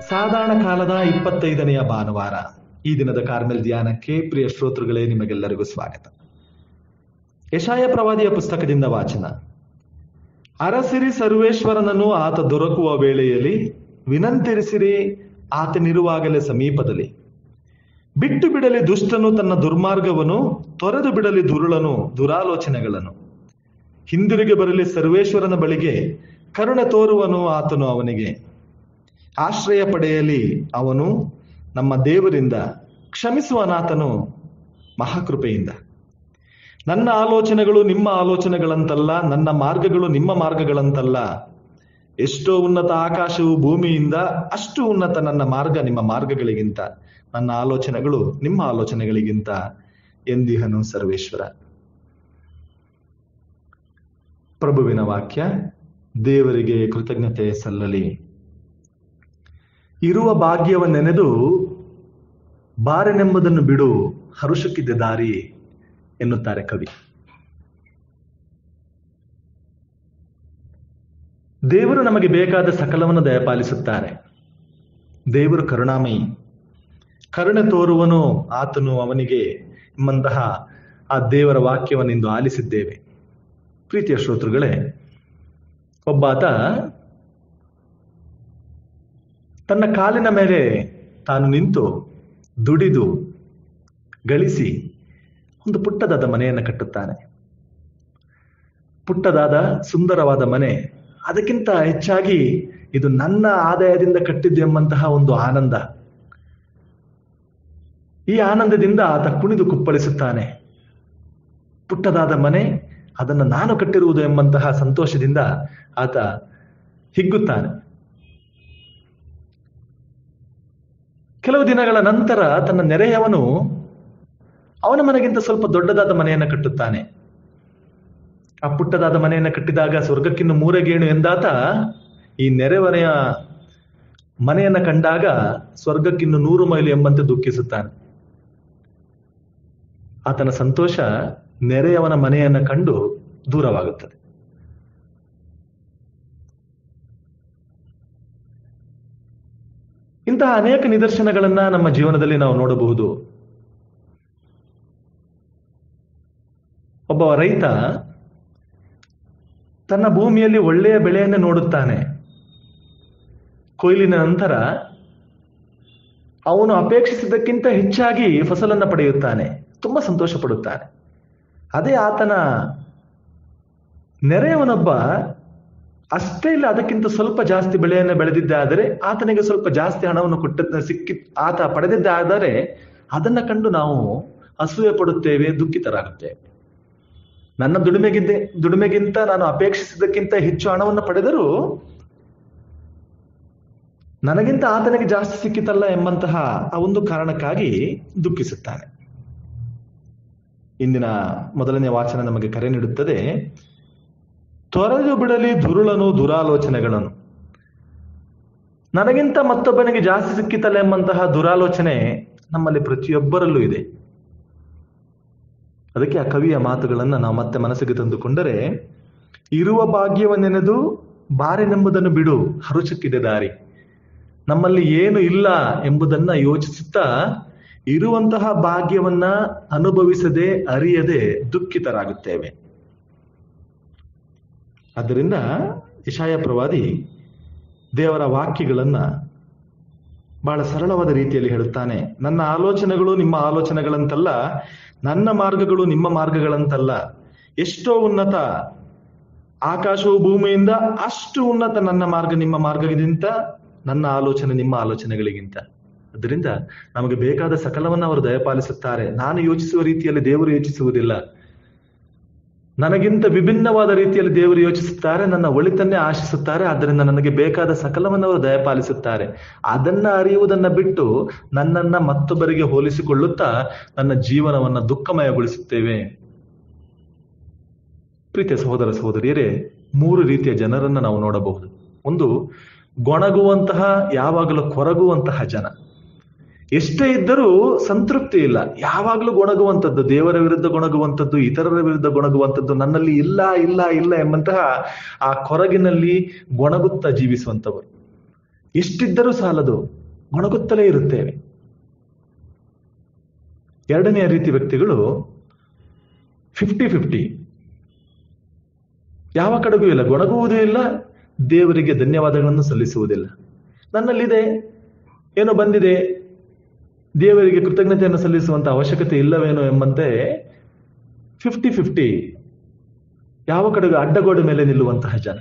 ಸಾಧಾರಣ ಕಾಲದ ಇಪ್ಪತ್ತೈದನೆಯ ಭಾನುವಾರ ಈ ದಿನದ ಕಾರ್ಮೆಲ್ ಧ್ಯಾನಕ್ಕೆ ಪ್ರಿಯ ಶ್ರೋತೃಗಳೇ ನಿಮಗೆಲ್ಲರಿಗೂ ಸ್ವಾಗತ ಯಶಾಯ ಪ್ರವಾದಿಯ ಪುಸ್ತಕದಿಂದ ವಾಚನ ಅರಸಿರಿ ಸರ್ವೇಶ್ವರನನ್ನು ಆತ ದೊರಕುವ ವೇಳೆಯಲ್ಲಿ ವಿನಂತಿರಿಸಿರಿ ಆತನಿರುವಾಗಲೇ ಸಮೀಪದಲ್ಲಿ ಬಿಟ್ಟು ಬಿಡಲಿ ದುಷ್ಟನು ತನ್ನ ದುರ್ಮಾರ್ಗವನ್ನು ತೊರೆದು ಬಿಡಲಿ ದುರುಳನು ದುರಾಲೋಚನೆಗಳನ್ನು ಹಿಂದಿರುಗಿ ಬರಲಿ ಸರ್ವೇಶ್ವರನ ಬಳಿಗೆ ಕರುಣೆ ತೋರುವನು ಆತನು ಅವನಿಗೆ ಆಶ್ರಯ ಪಡೆಯಲಿ ಅವನು ನಮ್ಮ ದೇವರಿಂದ ಕ್ಷಮಿಸುವನಾತನು ಮಹಾಕೃಪೆಯಿಂದ ನನ್ನ ಆಲೋಚನೆಗಳು ನಿಮ್ಮ ಆಲೋಚನೆಗಳಂತಲ್ಲ ನನ್ನ ಮಾರ್ಗಗಳು ನಿಮ್ಮ ಮಾರ್ಗಗಳಂತಲ್ಲ ಎಷ್ಟೋ ಉನ್ನತ ಆಕಾಶವು ಭೂಮಿಯಿಂದ ಅಷ್ಟು ಉನ್ನತ ನನ್ನ ಮಾರ್ಗ ನಿಮ್ಮ ಮಾರ್ಗಗಳಿಗಿಂತ ನನ್ನ ಆಲೋಚನೆಗಳು ನಿಮ್ಮ ಆಲೋಚನೆಗಳಿಗಿಂತ ಎಂದಿಹನು ಸರ್ವೇಶ್ವರ ಪ್ರಭುವಿನ ವಾಕ್ಯ ದೇವರಿಗೆ ಕೃತಜ್ಞತೆ ಸಲ್ಲಲಿ ಇರುವ ಭಾಗ್ಯವನ್ನೆನೆದು ಬಾರೆನೆಂಬುದನ್ನು ಬಿಡು ಹರುಷಕ್ಕಿದ್ದ ದಾರಿ ಎನ್ನುತ್ತಾರೆ ಕವಿ ದೇವರು ನಮಗೆ ಬೇಕಾದ ಸಕಲವನ್ನು ದಯಪಾಲಿಸುತ್ತಾರೆ ದೇವರು ಕರುಣಾಮಯಿ ಕರುಣೆ ತೋರುವನು ಆತನು ಅವನಿಗೆ ಎಂಬಂತಹ ಆ ದೇವರ ವಾಕ್ಯವನ್ನಿಂದು ಆಲಿಸಿದ್ದೇವೆ ಪ್ರೀತಿಯ ಶ್ರೋತೃಗಳೇ ಒಬ್ಬಾತ ತನ್ನ ಕಾಲಿನ ಮೇಲೆ ತಾನು ನಿಂತು ದುಡಿದು ಗಳಿಸಿ ಒಂದು ಪುಟ್ಟದಾದ ಮನೆಯನ್ನು ಕಟ್ಟುತ್ತಾನೆ ಪುಟ್ಟದಾದ ಸುಂದರವಾದ ಮನೆ ಅದಕ್ಕಿಂತ ಹೆಚ್ಚಾಗಿ ಇದು ನನ್ನ ಆದಾಯದಿಂದ ಕಟ್ಟಿದ್ದು ಎಂಬಂತಹ ಒಂದು ಆನಂದ ಈ ಆನಂದದಿಂದ ಆತ ಕುಣಿದು ಕುಪ್ಪಳಿಸುತ್ತಾನೆ ಪುಟ್ಟದಾದ ಮನೆ ಅದನ್ನು ನಾನು ಕಟ್ಟಿರುವುದು ಎಂಬಂತಹ ಸಂತೋಷದಿಂದ ಆತ ಹಿಗ್ಗುತ್ತಾನೆ ಕೆಲವು ದಿನಗಳ ನಂತರ ತನ್ನ ನೆರೆಯವನು ಅವನ ಮನೆಗಿಂತ ಸ್ವಲ್ಪ ದೊಡ್ಡದಾದ ಮನೆಯನ್ನು ಕಟ್ಟುತ್ತಾನೆ ಆ ಪುಟ್ಟದಾದ ಮನೆಯನ್ನು ಕಟ್ಟಿದಾಗ ಸ್ವರ್ಗಕ್ಕಿನ್ನು ಮೂರಗೇಣು ಎಂದಾತ ಈ ನೆರೆಮನೆಯ ಮನೆಯನ್ನು ಕಂಡಾಗ ಸ್ವರ್ಗಕ್ಕಿನ್ನು ನೂರು ಮೈಲು ಎಂಬಂತೆ ದುಃಖಿಸುತ್ತಾನೆ ಆತನ ಸಂತೋಷ ನೆರೆಯವನ ಮನೆಯನ್ನು ಕಂಡು ದೂರವಾಗುತ್ತದೆ ಇಂತಹ ಅನೇಕ ನಿದರ್ಶನಗಳನ್ನ ನಮ್ಮ ಜೀವನದಲ್ಲಿ ನಾವು ನೋಡಬಹುದು ಒಬ್ಬ ರೈತ ತನ್ನ ಭೂಮಿಯಲ್ಲಿ ಒಳ್ಳೆಯ ಬೆಳೆಯನ್ನು ನೋಡುತ್ತಾನೆ ಕೊಯ್ಲಿನ ನಂತರ ಅವನು ಅಪೇಕ್ಷಿಸಿದ್ದಕ್ಕಿಂತ ಹೆಚ್ಚಾಗಿ ಫಸಲನ್ನು ಪಡೆಯುತ್ತಾನೆ ತುಂಬಾ ಸಂತೋಷ ಪಡುತ್ತಾನೆ ಅದೇ ಆತನ ನೆರೆಯವನೊಬ್ಬ ಅಷ್ಟೇ ಇಲ್ಲ ಅದಕ್ಕಿಂತ ಸ್ವಲ್ಪ ಜಾಸ್ತಿ ಬೆಳೆಯನ್ನು ಬೆಳೆದಿದ್ದಾದರೆ ಆತನಿಗೆ ಸ್ವಲ್ಪ ಜಾಸ್ತಿ ಹಣವನ್ನು ಕೊಟ್ಟ ಸಿಕ್ಕಿ ಆತ ಪಡೆದಿದ್ದಾದರೆ ಅದನ್ನ ಕಂಡು ನಾವು ಅಸೂಯೆ ಪಡುತ್ತೇವೆ ದುಃಖಿತರಾಗುತ್ತೇವೆ ನನ್ನ ದುಡಿಮೆಗಿಂತ ದುಡಿಮೆಗಿಂತ ನಾನು ಅಪೇಕ್ಷಿಸಿದ್ದಕ್ಕಿಂತ ಹೆಚ್ಚು ಹಣವನ್ನು ಪಡೆದರೂ ನನಗಿಂತ ಆತನಿಗೆ ಜಾಸ್ತಿ ಸಿಕ್ಕಿತಲ್ಲ ಎಂಬಂತಹ ಆ ಒಂದು ಕಾರಣಕ್ಕಾಗಿ ದುಃಖಿಸುತ್ತಾನೆ ಇಂದಿನ ಮೊದಲನೇ ವಾಚನ ನಮಗೆ ಕರೆ ನೀಡುತ್ತದೆ ತೊರೆದು ಬಿಡಲಿ ದುರುಳನು ದುರಾಲೋಚನೆಗಳನ್ನು ನನಗಿಂತ ಮತ್ತೊಬ್ಬನಿಗೆ ಜಾಸ್ತಿ ಸಿಕ್ಕಿತಲ್ಲ ಎಂಬಂತಹ ದುರಾಲೋಚನೆ ನಮ್ಮಲ್ಲಿ ಪ್ರತಿಯೊಬ್ಬರಲ್ಲೂ ಇದೆ ಅದಕ್ಕೆ ಆ ಕವಿಯ ಮಾತುಗಳನ್ನು ನಾವು ಮತ್ತೆ ಮನಸ್ಸಿಗೆ ತಂದುಕೊಂಡರೆ ಇರುವ ಭಾಗ್ಯವನ್ನೆನೆದು ಬಾರೆನೆಂಬುದನ್ನು ಬಿಡು ಹರುಚಕ್ಕಿದೆ ದಾರಿ ನಮ್ಮಲ್ಲಿ ಏನು ಇಲ್ಲ ಎಂಬುದನ್ನ ಯೋಚಿಸುತ್ತಾ ಇರುವಂತಹ ಭಾಗ್ಯವನ್ನ ಅನುಭವಿಸದೆ ಅರಿಯದೆ ದುಃಖಿತರಾಗುತ್ತೇವೆ ಆದ್ದರಿಂದ ಯಶಾಯ ಪ್ರವಾದಿ ದೇವರ ವಾಕ್ಯಗಳನ್ನ ಬಹಳ ಸರಳವಾದ ರೀತಿಯಲ್ಲಿ ಹೇಳುತ್ತಾನೆ ನನ್ನ ಆಲೋಚನೆಗಳು ನಿಮ್ಮ ಆಲೋಚನೆಗಳಂತಲ್ಲ ನನ್ನ ಮಾರ್ಗಗಳು ನಿಮ್ಮ ಮಾರ್ಗಗಳಂತಲ್ಲ ಎಷ್ಟೋ ಉನ್ನತ ಆಕಾಶವು ಭೂಮಿಯಿಂದ ಅಷ್ಟು ಉನ್ನತ ನನ್ನ ಮಾರ್ಗ ನಿಮ್ಮ ಮಾರ್ಗಗಿಂತ ನನ್ನ ಆಲೋಚನೆ ನಿಮ್ಮ ಆಲೋಚನೆಗಳಿಗಿಂತ ಅದರಿಂದ ನಮಗೆ ಬೇಕಾದ ಸಕಲವನ್ನು ಅವರು ದಯಪಾಲಿಸುತ್ತಾರೆ ನಾನು ಯೋಚಿಸುವ ರೀತಿಯಲ್ಲಿ ದೇವರು ಯೋಚಿಸುವುದಿಲ್ಲ ನನಗಿಂತ ವಿಭಿನ್ನವಾದ ರೀತಿಯಲ್ಲಿ ದೇವರು ಯೋಚಿಸುತ್ತಾರೆ ನನ್ನ ಒಳಿತನ್ನೇ ಆಶಿಸುತ್ತಾರೆ ಆದ್ದರಿಂದ ನನಗೆ ಬೇಕಾದ ಸಕಲವನ್ನು ಅವರು ದಯಪಾಲಿಸುತ್ತಾರೆ ಅದನ್ನ ಅರಿಯುವುದನ್ನ ಬಿಟ್ಟು ನನ್ನನ್ನ ಮತ್ತೊಬ್ಬರಿಗೆ ಹೋಲಿಸಿಕೊಳ್ಳುತ್ತಾ ನನ್ನ ಜೀವನವನ್ನ ದುಃಖಮಯಗೊಳಿಸುತ್ತೇವೆ ಪ್ರೀತಿಯ ಸಹೋದರ ಸಹೋದರಿಯರೇ ಮೂರು ರೀತಿಯ ಜನರನ್ನ ನಾವು ನೋಡಬಹುದು ಒಂದು ಗೊಣಗುವಂತಹ ಯಾವಾಗಲೂ ಕೊರಗುವಂತಹ ಜನ ಎಷ್ಟೇ ಇದ್ದರೂ ಸಂತೃಪ್ತಿ ಇಲ್ಲ ಯಾವಾಗಲೂ ಗೊಣಗುವಂಥದ್ದು ದೇವರ ವಿರುದ್ಧ ಗೊಣಗುವಂಥದ್ದು ಇತರರ ವಿರುದ್ಧ ಗೊಣಗುವಂಥದ್ದು ನನ್ನಲ್ಲಿ ಇಲ್ಲ ಇಲ್ಲ ಇಲ್ಲ ಎಂಬಂತಹ ಆ ಕೊರಗಿನಲ್ಲಿ ಗೊಣಗುತ್ತಾ ಜೀವಿಸುವಂಥವರು ಎಷ್ಟಿದ್ದರೂ ಸಾಲದು ಒಣಗುತ್ತಲೇ ಇರುತ್ತೇವೆ ಎರಡನೆಯ ರೀತಿ ವ್ಯಕ್ತಿಗಳು ಫಿಫ್ಟಿ ಫಿಫ್ಟಿ ಯಾವ ಕಡೆಗೂ ಇಲ್ಲ ಗೊಣಗುವುದೂ ಇಲ್ಲ ದೇವರಿಗೆ ಧನ್ಯವಾದಗಳನ್ನು ಸಲ್ಲಿಸುವುದಿಲ್ಲ ನನ್ನಲ್ಲಿದೆ ಏನೋ ಬಂದಿದೆ ದೇವರಿಗೆ ಕೃತಜ್ಞತೆಯನ್ನು ಸಲ್ಲಿಸುವಂತ ಅವಶ್ಯಕತೆ ಇಲ್ಲವೇನೋ ಎಂಬಂತೆ ಫಿಫ್ಟಿ ಫಿಫ್ಟಿ ಯಾವ ಕಡೆಗೂ ಅಡ್ಡಗೋಡೆ ಮೇಲೆ ನಿಲ್ಲುವಂತಹ ಜನ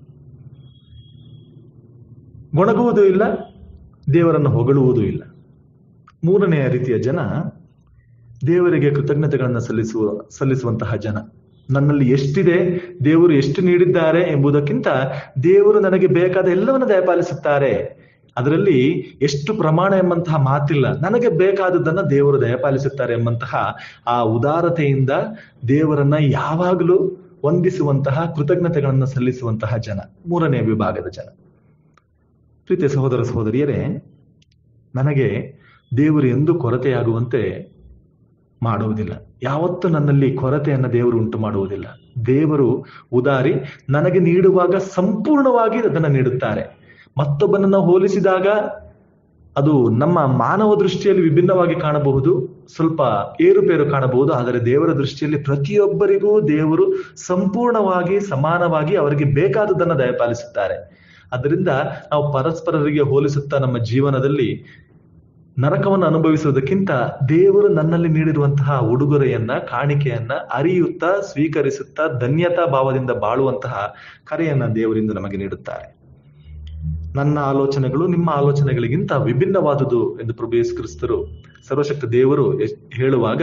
ಗೊಣಗುವುದೂ ಇಲ್ಲ ದೇವರನ್ನು ಹೊಗಳುವುದೂ ಇಲ್ಲ ಮೂರನೆಯ ರೀತಿಯ ಜನ ದೇವರಿಗೆ ಕೃತಜ್ಞತೆಗಳನ್ನು ಸಲ್ಲಿಸುವ ಸಲ್ಲಿಸುವಂತಹ ಜನ ನನ್ನಲ್ಲಿ ಎಷ್ಟಿದೆ ದೇವರು ಎಷ್ಟು ನೀಡಿದ್ದಾರೆ ಎಂಬುದಕ್ಕಿಂತ ದೇವರು ನನಗೆ ಬೇಕಾದ ಎಲ್ಲವನ್ನು ದಯಪಾಲಿಸುತ್ತಾರೆ ಅದರಲ್ಲಿ ಎಷ್ಟು ಪ್ರಮಾಣ ಎಂಬಂತಹ ಮಾತಿಲ್ಲ ನನಗೆ ಬೇಕಾದದ್ದನ್ನ ದೇವರು ದಯಪಾಲಿಸುತ್ತಾರೆ ಎಂಬಂತಹ ಆ ಉದಾರತೆಯಿಂದ ದೇವರನ್ನ ಯಾವಾಗಲೂ ವಂದಿಸುವಂತಹ ಕೃತಜ್ಞತೆಗಳನ್ನು ಸಲ್ಲಿಸುವಂತಹ ಜನ ಮೂರನೇ ವಿಭಾಗದ ಜನ ಪ್ರೀತಿಯ ಸಹೋದರ ಸಹೋದರಿಯರೇ ನನಗೆ ದೇವರು ಎಂದು ಕೊರತೆಯಾಗುವಂತೆ ಮಾಡುವುದಿಲ್ಲ ಯಾವತ್ತೂ ನನ್ನಲ್ಲಿ ಕೊರತೆಯನ್ನು ದೇವರು ಉಂಟು ಮಾಡುವುದಿಲ್ಲ ದೇವರು ಉದಾರಿ ನನಗೆ ನೀಡುವಾಗ ಸಂಪೂರ್ಣವಾಗಿ ಅದನ್ನು ನೀಡುತ್ತಾರೆ ಮತ್ತೊಬ್ಬನನ್ನ ಹೋಲಿಸಿದಾಗ ಅದು ನಮ್ಮ ಮಾನವ ದೃಷ್ಟಿಯಲ್ಲಿ ವಿಭಿನ್ನವಾಗಿ ಕಾಣಬಹುದು ಸ್ವಲ್ಪ ಏರುಪೇರು ಕಾಣಬಹುದು ಆದರೆ ದೇವರ ದೃಷ್ಟಿಯಲ್ಲಿ ಪ್ರತಿಯೊಬ್ಬರಿಗೂ ದೇವರು ಸಂಪೂರ್ಣವಾಗಿ ಸಮಾನವಾಗಿ ಅವರಿಗೆ ಬೇಕಾದದನ್ನ ದಯಪಾಲಿಸುತ್ತಾರೆ ಅದರಿಂದ ನಾವು ಪರಸ್ಪರರಿಗೆ ಹೋಲಿಸುತ್ತಾ ನಮ್ಮ ಜೀವನದಲ್ಲಿ ನರಕವನ್ನು ಅನುಭವಿಸುವುದಕ್ಕಿಂತ ದೇವರು ನನ್ನಲ್ಲಿ ನೀಡಿರುವಂತಹ ಉಡುಗೊರೆಯನ್ನ ಕಾಣಿಕೆಯನ್ನ ಅರಿಯುತ್ತಾ ಸ್ವೀಕರಿಸುತ್ತಾ ಧನ್ಯತಾ ಭಾವದಿಂದ ಬಾಳುವಂತಹ ಕರೆಯನ್ನ ದೇವರಿಂದ ನಮಗೆ ನೀಡುತ್ತಾರೆ ನನ್ನ ಆಲೋಚನೆಗಳು ನಿಮ್ಮ ಆಲೋಚನೆಗಳಿಗಿಂತ ವಿಭಿನ್ನವಾದುದು ಎಂದು ಪ್ರಭು ಯೇಸು ಕ್ರಿಸ್ತರು ಸರ್ವಶಕ್ತ ದೇವರು ಹೇಳುವಾಗ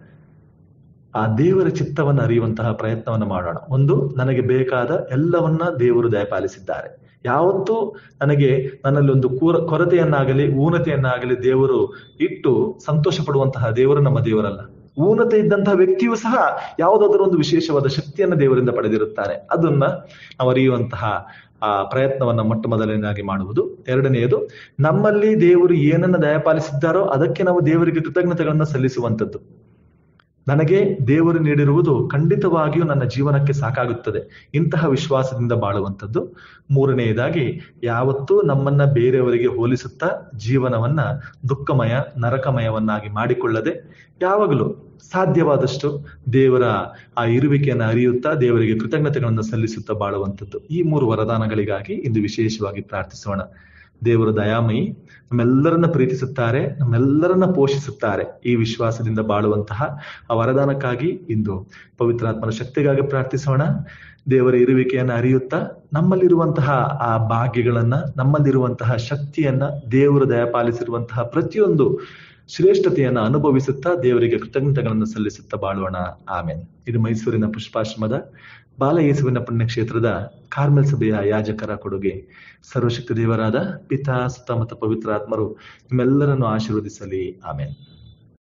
ಆ ದೇವರ ಚಿತ್ತವನ್ನು ಅರಿಯುವಂತಹ ಪ್ರಯತ್ನವನ್ನು ಮಾಡೋಣ ಒಂದು ನನಗೆ ಬೇಕಾದ ಎಲ್ಲವನ್ನ ದೇವರು ದಯಪಾಲಿಸಿದ್ದಾರೆ ಯಾವತ್ತೂ ನನಗೆ ನನ್ನಲ್ಲಿ ಒಂದು ಕೂರ ಕೊರತೆಯನ್ನಾಗಲಿ ಊನತೆಯನ್ನಾಗಲಿ ದೇವರು ಇಟ್ಟು ಸಂತೋಷ ಪಡುವಂತಹ ದೇವರು ನಮ್ಮ ದೇವರಲ್ಲ ಊನತೆ ಇದ್ದಂತಹ ವ್ಯಕ್ತಿಯು ಸಹ ಯಾವುದಾದ್ರೂ ಒಂದು ವಿಶೇಷವಾದ ಶಕ್ತಿಯನ್ನು ದೇವರಿಂದ ಪಡೆದಿರುತ್ತಾರೆ ಅದನ್ನ ನಾವು ಅರಿಯುವಂತಹ ಆ ಪ್ರಯತ್ನವನ್ನ ಮೊಟ್ಟ ಮೊದಲನೇದಾಗಿ ಮಾಡುವುದು ಎರಡನೆಯದು ನಮ್ಮಲ್ಲಿ ದೇವರು ಏನನ್ನ ದಯಪಾಲಿಸಿದ್ದಾರೋ ಅದಕ್ಕೆ ನಾವು ದೇವರಿಗೆ ಕೃತಜ್ಞತೆಗಳನ್ನ ಸಲ್ಲಿಸುವಂಥದ್ದು ನನಗೆ ದೇವರು ನೀಡಿರುವುದು ಖಂಡಿತವಾಗಿಯೂ ನನ್ನ ಜೀವನಕ್ಕೆ ಸಾಕಾಗುತ್ತದೆ ಇಂತಹ ವಿಶ್ವಾಸದಿಂದ ಬಾಳುವಂಥದ್ದು ಮೂರನೆಯದಾಗಿ ಯಾವತ್ತೂ ನಮ್ಮನ್ನ ಬೇರೆಯವರಿಗೆ ಹೋಲಿಸುತ್ತಾ ಜೀವನವನ್ನ ದುಃಖಮಯ ನರಕಮಯವನ್ನಾಗಿ ಮಾಡಿಕೊಳ್ಳದೆ ಯಾವಾಗಲೂ ಸಾಧ್ಯವಾದಷ್ಟು ದೇವರ ಆ ಇರುವಿಕೆಯನ್ನು ಅರಿಯುತ್ತಾ ದೇವರಿಗೆ ಕೃತಜ್ಞತೆಗಳನ್ನು ಸಲ್ಲಿಸುತ್ತಾ ಬಾಳುವಂಥದ್ದು ಈ ಮೂರು ವರದಾನಗಳಿಗಾಗಿ ಇಂದು ವಿಶೇಷವಾಗಿ ಪ್ರಾರ್ಥಿಸೋಣ ದೇವರು ದಯಾಮಯಿ ನಮ್ಮೆಲ್ಲರನ್ನ ಪ್ರೀತಿಸುತ್ತಾರೆ ನಮ್ಮೆಲ್ಲರನ್ನ ಪೋಷಿಸುತ್ತಾರೆ ಈ ವಿಶ್ವಾಸದಿಂದ ಬಾಳುವಂತಹ ಆ ವರದಾನಕ್ಕಾಗಿ ಇಂದು ಪವಿತ್ರಾತ್ಮನ ಶಕ್ತಿಗಾಗಿ ಪ್ರಾರ್ಥಿಸೋಣ ದೇವರ ಇರುವಿಕೆಯನ್ನು ಅರಿಯುತ್ತಾ ನಮ್ಮಲ್ಲಿರುವಂತಹ ಆ ಭಾಗ್ಯಗಳನ್ನ ನಮ್ಮಲ್ಲಿರುವಂತಹ ಶಕ್ತಿಯನ್ನ ದೇವರು ದಯಪಾಲಿಸಿರುವಂತಹ ಪ್ರತಿಯೊಂದು ಶ್ರೇಷ್ಠತೆಯನ್ನ ಅನುಭವಿಸುತ್ತಾ ದೇವರಿಗೆ ಕೃತಜ್ಞತೆಗಳನ್ನು ಸಲ್ಲಿಸುತ್ತಾ ಬಾಳೋಣ ಆಮೇನ್ ಇದು ಮೈಸೂರಿನ ಪುಷ್ಪಾಶ್ರಮದ ಬಾಲಯೇಸುವಿನ ಪುಣ್ಯಕ್ಷೇತ್ರದ ಕಾರ್ಮೆಲ್ ಸಭೆಯ ಯಾಜಕರ ಕೊಡುಗೆ ಸರ್ವಶಕ್ತಿ ದೇವರಾದ ಪಿತಾ ಸುತ್ತ ಮತ್ತು ಪವಿತ್ರ ಆತ್ಮರು ನಿಮ್ಮೆಲ್ಲರನ್ನು ಆಶೀರ್ವದಿಸಲಿ ಆಮೇನ್